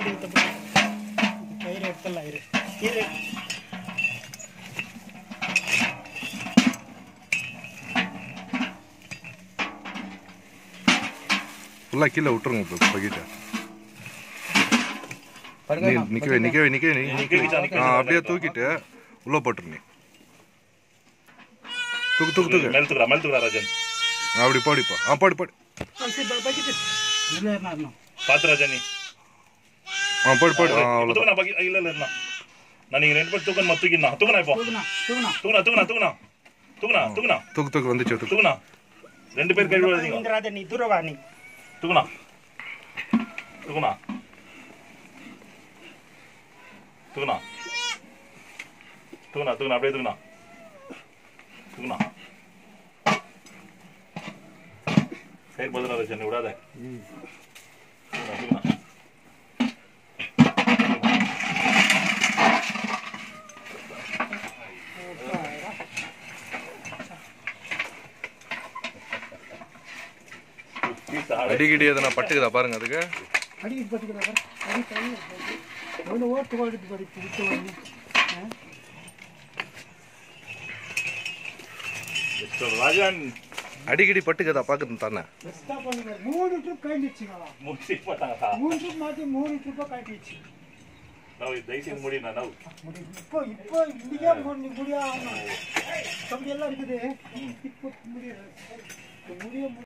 தண்ணி ஊற்ற கயிறு எடுத்துடலாம் இரு இரு ஃபுல்லாக கீழே விட்டுருங்க இப்போ பக்கெட்டை நீ நிற்கவே நிற்கவே நிற்கவே நிற்கவே ஆ அப்படியே தூக்கிட்டு உள்ளே போட்டுரு நீ தூக்கு தூக்கு தூக்கு மேல் தூக்குறா மேல் தூக்குறா ராஜன் அப்படி பாடிப்பா ஆ பாடி பாடி பக்கெட்டு இல்லை நான் பாத்து ராஜன் நீ ஆ பாடி பாடி ஆ இப்போ அவ்வளோதான் தூக்குனா பாக்கி இல்ல இல்ல இருந்தா நான் நீங்க ரெண்டு பேரும் தூக்கணுமா தூக்கினா தூக்குனா இப்போ தூக்குனா தூக்குனா தூக்குனா தூக்குனா தூக்குனா தூக்குனா தூக்குனா தூக்கு தூக்கு வந்துச்சு தூக்கு தூக்குனா ரெண்டு பேர் கை விடாதீங்க இங்கராத நீ தூரவா நீ தூக்குனா தூக்குனா தூக்குனா தூக்குனா தூக்குனா அப்படியே தூக்குனா தூக்குனா சரி பதினா ராஜன் நீ விடாத தூக்குனா தூக்குனா அடிக்கடி எதனா பட்டுக்குதா பாருங்க அதுக்கு அடிக்கடி பட்டுக்கிறா அடி தண்ணி எவ்வளோ ஓட்டு ஓடுது படி விட்டு வந்து மிஸ்டர் ராஜன் அடிக்கடி பட்டுக்குதா பார்க்குது தானே பெஸ்ட்டாக பண்ணுங்க மூணு ட்ரிப் கழிச்சுங்களா முடிச்சு போட்டாங்களா மூணு ட்ரிப் மாற்றி மூணு ட்ரிப்பாக கட்டிடுச்சு ನಾವು ದಯచేసి முடியும் ನಾವು முடியும் இப்போ இப்போ இன்னைக்கே முடி முடியாது தம்பி எல்லாம் இருக்குது இப்போ முடியாது முடிய